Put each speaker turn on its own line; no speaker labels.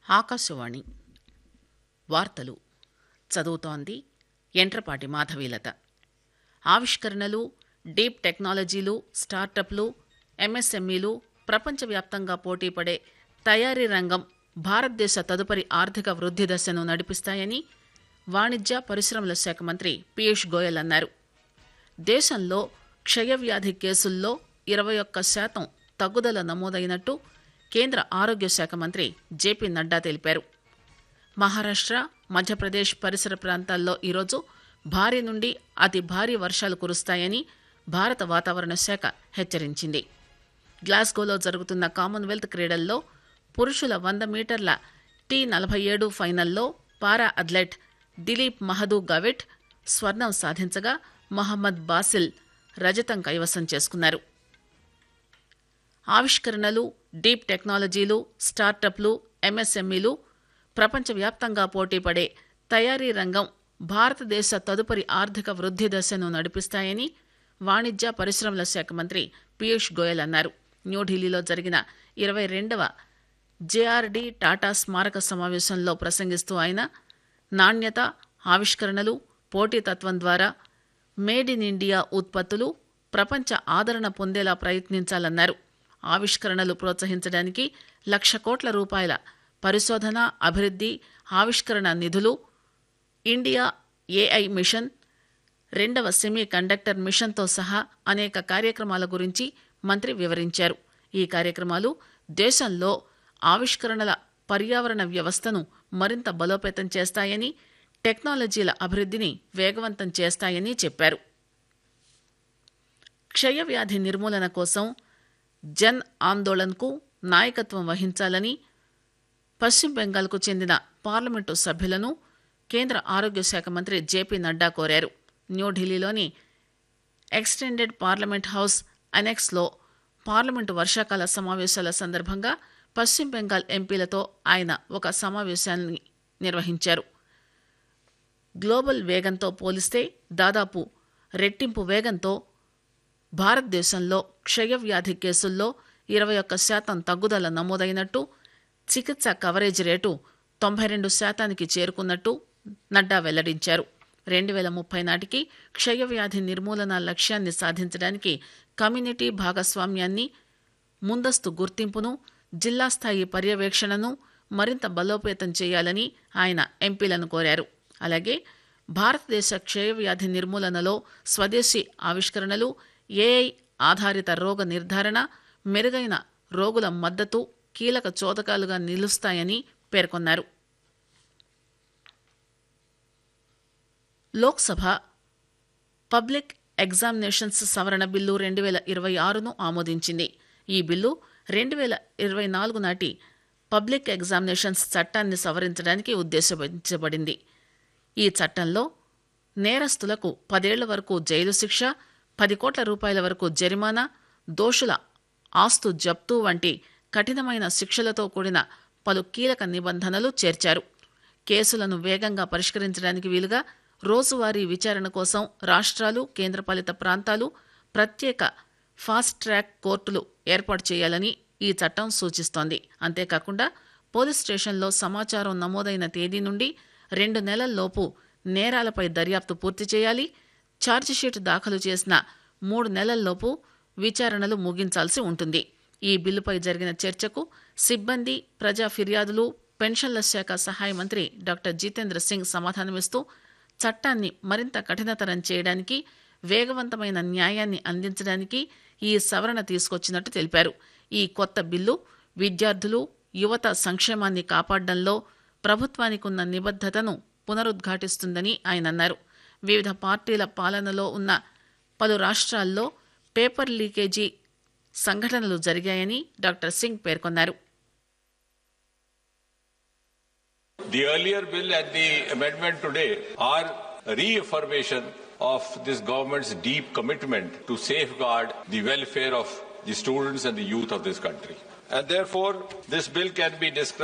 ఆకాశవాణి వార్తలు చదువుతోంది ఎంట్రపాటి మాధవీలత ఆవిష్కరణలు డీప్ టెక్నాలజీలు స్టార్టప్లు ఎంఎస్ఎంఈలు ప్రపంచవ్యాప్తంగా పోటీపడే తయారీ రంగం భారతదేశ తదుపరి ఆర్థిక వృద్ధి దశను నడిపిస్తాయని వాణిజ్య పరిశ్రమల శాఖ మంత్రి పీయూష్ గోయల్ అన్నారు దేశంలో క్షయవ్యాధి కేసుల్లో ఇరవై ఒక్క శాతం తగ్గుదల నమోదైనట్టు కేంద్ర ఆరోగ్య శాఖ మంత్రి జేపీ నడ్డా తెలిపారు మహారాష్ట్ర మధ్యప్రదేశ్ పరిసర ప్రాంతాల్లో ఈరోజు భారీ నుండి అతి భారీ వర్షాలు కురుస్తాయని భారత వాతావరణ శాఖ హెచ్చరించింది గ్లాస్గోలో జరుగుతున్న కామన్వెల్త్ క్రీడల్లో పురుషుల వంద మీటర్ల టీ నలభై ఏడు ఫైనల్లో పారా అథ్లెట్ దిలీప్ మహదూ గవిట్ స్వర్ణం సాధించగా మహమ్మద్ బాసిల్ రజతం కైవసం చేసుకున్నారు ఆవిష్కరణలు డీప్ టెక్నాలజీలు స్టార్టప్లు ఎంఎస్ఎంఈలు ప్రపంచవ్యాప్తంగా పోటీపడే తయారీ రంగం భారతదేశ తదుపరి ఆర్థిక వృద్ధి దశను నడిపిస్తాయని వాణిజ్య పరిశ్రమల శాఖ మంత్రి పీయూష్ గోయల్ అన్నారు న్యూఢిల్లీలో జరిగిన ఇరవై రెండవ జేఆర్డీ టాటా స్మారక సమావేశంలో ప్రసంగిస్తూ ఆయన నాణ్యత ఆవిష్కరణలు పోటీతత్వం ద్వారా మేడ్ ఇన్ ఇండియా ఉత్పత్తులు ప్రపంచ ఆదరణ పొందేలా ప్రయత్నించాలన్నారు ఆవిష్కరణలు ప్రోత్సహించడానికి లక్ష కోట్ల రూపాయల పరిశోధన అభివృద్ధి ఆవిష్కరణ నిధులు ఇండియా ఏఐ మిషన్ రెండవ సెమీ కండక్టర్ మిషన్తో సహా అనేక కార్యక్రమాల గురించి మంత్రి వివరించారు ఈ కార్యక్రమాలు దేశంలో ఆవిష్కరణల పర్యావరణ వ్యవస్థను మరింత బలోపేతం చేస్తాయని టెక్నాలజీల అభివృద్ధిని వేగవంతం చేస్తాయని చెప్పారు క్షయవ్యాధి నిర్మూలన కోసం జన్ ఆందోళన్కు నాయకత్వం వహించాలని పశ్చిమ బెంగాల్కు చెందిన పార్లమెంటు సభ్యులను కేంద్ర ఆరోగ్య శాఖ మంత్రి జేపీ నడ్డా కోరారు న్యూఢిల్లీలోని ఎక్స్టెండెడ్ పార్లమెంట్ హౌస్ అనెక్స్లో పార్లమెంటు వర్షాకాల సమావేశాల సందర్భంగా పశ్చిమ బెంగాల్ ఎంపీలతో ఆయన ఒక సమావేశాన్ని నిర్వహించారు గ్లోబల్ వేగంతో పోలిస్తే దాదాపు రెట్టింపు వేగంతో భారతదేశంలో క్షయవ్యాధి కేసుల్లో ఇరవై ఒక్క శాతం తగ్గుదల నమోదైనట్టు చికిత్స కవరేజ్ రేటు తొంభై రెండు శాతానికి చేరుకున్నట్టు నడ్డా వెల్లడించారు రెండు వేల ముప్పై నాటికి క్షయవ్యాధి నిర్మూలన లక్ష్యాన్ని సాధించడానికి కమ్యూనిటీ భాగస్వామ్యాన్ని ముందస్తు గుర్తింపును జిల్లా స్థాయి పర్యవేక్షణను మరింత బలోపేతం చేయాలని ఆయన ఎంపీలను కోరారు అలాగే భారతదేశ క్షయవ్యాధి నిర్మూలనలో స్వదేశీ ఆవిష్కరణలు ఏఐ ఆధారిత రోగ నిర్ధారణ మెరుగైన రోగుల మద్దతు కీలక చోదకాలుగా నిలుస్తాయని పేర్కొన్నారు లోక్సభ పబ్లిక్ ఎగ్జామినేషన్స్ సవరణ బిల్లు రెండు వేల ఇరవై ఆరును ఆమోదించింది ఈ బిల్లు రెండు వేల ఇరవై నాలుగు నాటి పబ్లిక్ ఎగ్జామినేషన్స్ చట్టాన్ని సవరించడానికి ఉద్దేశించబడింది ఈ చట్టంలో నేరస్తులకు పదేళ్ల వరకు జైలు శిక్ష పది కోట్ల రూపాయల వరకు జరిమానా దోషుల ఆస్తు జప్తు వంటి కఠినమైన శిక్షలతో కూడిన పలు కీలక నిబంధనలు చేర్చారు కేసులను వేగంగా పరిష్కరించడానికి వీలుగా రోజువారీ విచారణ కోసం రాష్ట్రాలు కేంద్రపాలిత ప్రాంతాలు ప్రత్యేక ఫాస్ట్ ట్రాక్ కోర్టులు ఏర్పాటు చేయాలని ఈ చట్టం సూచిస్తోంది అంతేకాకుండా పోలీస్ స్టేషన్లో సమాచారం నమోదైన తేదీ నుండి రెండు నెలల్లోపు నేరాలపై దర్యాప్తు పూర్తి చేయాలి ఛార్జిషీట్ దాఖలు చేసిన మూడు నెలల్లోపు విచారణలు ముగించాల్సి ఉంటుంది ఈ బిల్లుపై జరిగిన చర్చకు సిబ్బంది ప్రజా ఫిర్యాదులు పెన్షన్ల శాఖ సహాయ మంత్రి డాక్టర్ జితేంద్ర సింగ్ సమాధానమిస్తూ చట్టాన్ని మరింత కఠినతరం చేయడానికి వేగవంతమైన న్యాయాన్ని అందించడానికి ఈ సవరణ తీసుకొచ్చినట్టు తెలిపారు ఈ కొత్త బిల్లు విద్యార్థులు యువత సంక్షేమాన్ని కాపాడడంలో ప్రభుత్వానికి ఉన్న నిబద్ధతను పునరుద్ఘాటిస్తుందని ఆయన అన్నారు వివిధ పార్టీల పాలనలో ఉన్న పలు రాష్ట్రాల్లో పేపర్ లీకేజీ సంఘటనలు జరిగాయని డాక్టర్ సింగ్ పేర్కొన్నారు
The earlier bill and the amendment today are reaffirmation of this government's deep commitment to safeguard the welfare of the students and the youth of this country. And therefore, this bill can be described